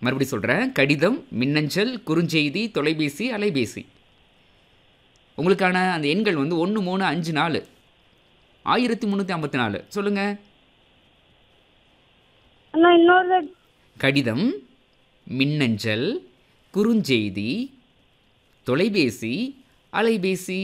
மறுபடி சொல்கிறேன் கடிதம் மின்னஞ்சல் குறுஞ்செய்தி தொலைபேசி அலைபேசி உங்களுக்கான அந்த எண்கள் வந்து ஒன்று மூணு அஞ்சு நாலு ஆயிரத்தி முந்நூற்றி ஐம்பத்தி நாலு சொல்லுங்கள் அண்ணா இன்னொரு கடிதம் மின்னஞ்சல் குறுஞ்செய்தி தொலைபேசி அலைபேசி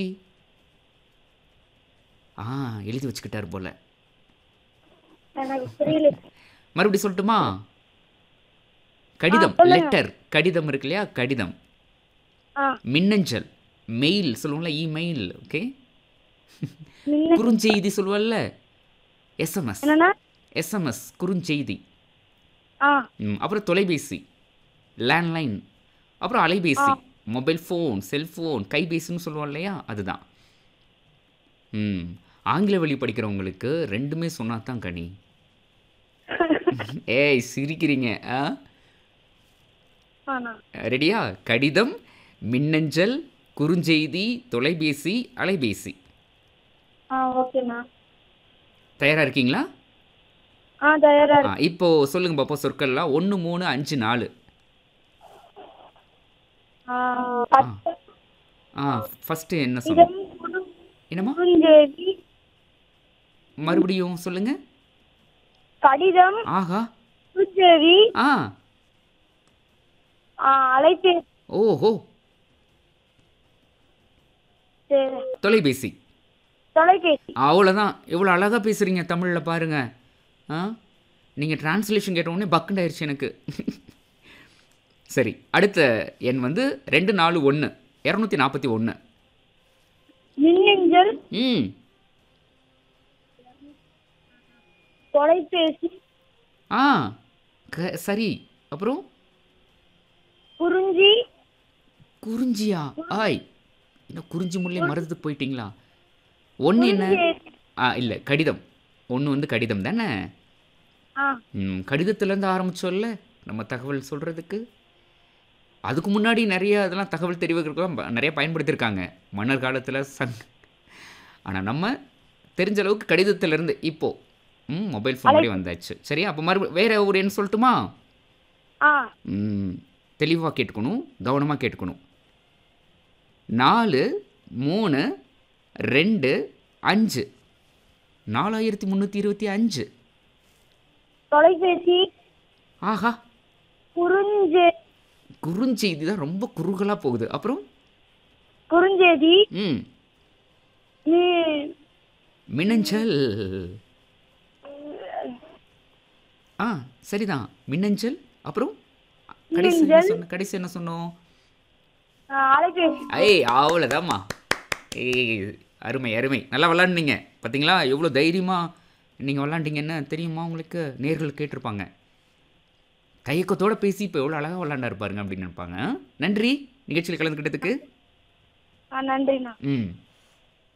ஆ எழுதி வச்சுக்கிட்டார் போல எனக்கு புரியல மறுபடியும் சொல்லட்டுமா கடிதம் ஆ, சொல்லுங்க. லெட்டர் கடிதம் இருக்கு இல்லையா கடிதம் ஆ மின்னஞ்சல் மெயில் சொல்லுவோம்ல இமெயில் ஓகே முன்ன குறுஞ்செய்தி சொல்லுவல்ல எஸ்எம்எஸ் என்னண்ணா எஸ்எம்எஸ் குறுஞ்செய்தி ஆ ம், அப்புறம் தொலைபேசி லேண்ட்லைன் அப்புறம் அலைபேசி மொபைல் ஃபோன் செல்ஃபோன் கைபேசின்னு சொல்லுவோம் இல்லையா அதுதான் ம் ஆங்கில வழி படிக்கிறவங்களுக்கு ரெண்டுமே சொன்னா தான் கனி ஏய் சிரிக்கிறீங்க ஆ ஆண்ணா ரெடியா கடிதம் மின்னஞ்சல் குறுஞ்செய்தி தொலைபேசி அலைபேசி ஆ ஓகேண்ணா தயாராக இருக்கீங்களா ஆ தயாரா ஆ இப்போ சொல்லுங்க பாப்போம் சொற்கள்லாம் ஒன்று மூணு அஞ்சு நாலு ஆ பத்து ஆ ஃபஸ்ட்டு என்ன சொன்னோம் இதம் குரு என்னம்மா குறுஞ்செய்தி மறுபடியும் சொல்லுங்க கடிதம் ஆஹா குறுஞ்செய்தி ஆ ஆ அலைபேசி ஓஹோ சரி. தொலைபேசி தொலைபேசி அவ்வளோதான் எவ்வளோ அழகாக பேசுகிறீங்க தமிழில் பாருங்க ஆ நீங்கள் டிரான்ஸ்லேஷன் கேட்ட உடனே பக்குண்ட் ஆயிடுச்சு எனக்கு சரி அடுத்த எண் வந்து ரெண்டு நாலு ஒன்று இரநூத்தி நாற்பத்தி ஒன்று மின்னஞ்சல் ம் தொலைபேசி ஆ க சரி அப்புறம் குறிஞ்சி குறிஞ்சியா ஆய் என்ன குறிஞ்சி முல்லை மறந்துட்டு போயிட்டீங்களா ஒன்று என்ன குறுஞ்செய்தி. ஆ இல்லை கடிதம் ஒன்று வந்து கடிதம் தானே ஆ ம், கடிதத்துலேருந்து ஆரம்பிச்சோல்ல நம்ம தகவல் சொல்கிறதுக்கு அதுக்கு முன்னாடி நிறைய அதெல்லாம் தகவல் தெரிவிக்கிறதுக்கெல்லாம் ப- நிறைய பயன்படுத்தியிருக்காங்க மன்னர் காலத்தில் சங் ஆனால் நம்ம தெரிஞ்ச அளவுக்கு கடிதத்திலேருந்து இப்போ ம் மொபைல் ஃபோன் மாதிரி வந்தாச்சு சரியா அப்போ மறுபடியும் வேற ஒரு எண் சொல்லட்டுமா ஆ தெளிவாக கேட்டுக்கணும் கவனமாக கேட்டுக்கணும் நாலு மூணு ரெண்டு அஞ்சு நாலாயிரத்தி முந்நூற்றி இருபத்தி அஞ்சு தொலைபேசி ஆஹா குறுஞ்செ குறுஞ்செய்தி தான் ரொம்ப குறுகலாக போகுது அப்புறம் குறுஞ்செய்தி ம் மி- மின்னஞ்சல் ஆ சரிதான் மின்னஞ்சல் அப்புறம் கடைசி என்ன மின்னஞ்சல். சொன்ன கடைசி என்ன சொன்னோம் ஆ, அலைபேசி ஏய் அவ்வளோதாம்மா ஏய் அருமை அருமை நல்லா விளாண்டுனீங்க பார்த்தீங்களா எவ்வளோ தைரியமாக நீங்கள் விளாண்டீங்கன்னு தெரியுமா உங்களுக்கு நேர்கள் கேட்டிருப்பாங்க தயக்கத்தோட பேசி இப்போ எவ்வளோ அழகாக விளாண்டா இருப்பாருங்க அப்படின்னு நினைப்பாங்க நன்றி நிகழ்ச்சியில் கலந்துக்கிட்டதுக்கு ஆ நன்றிண்ணா ம்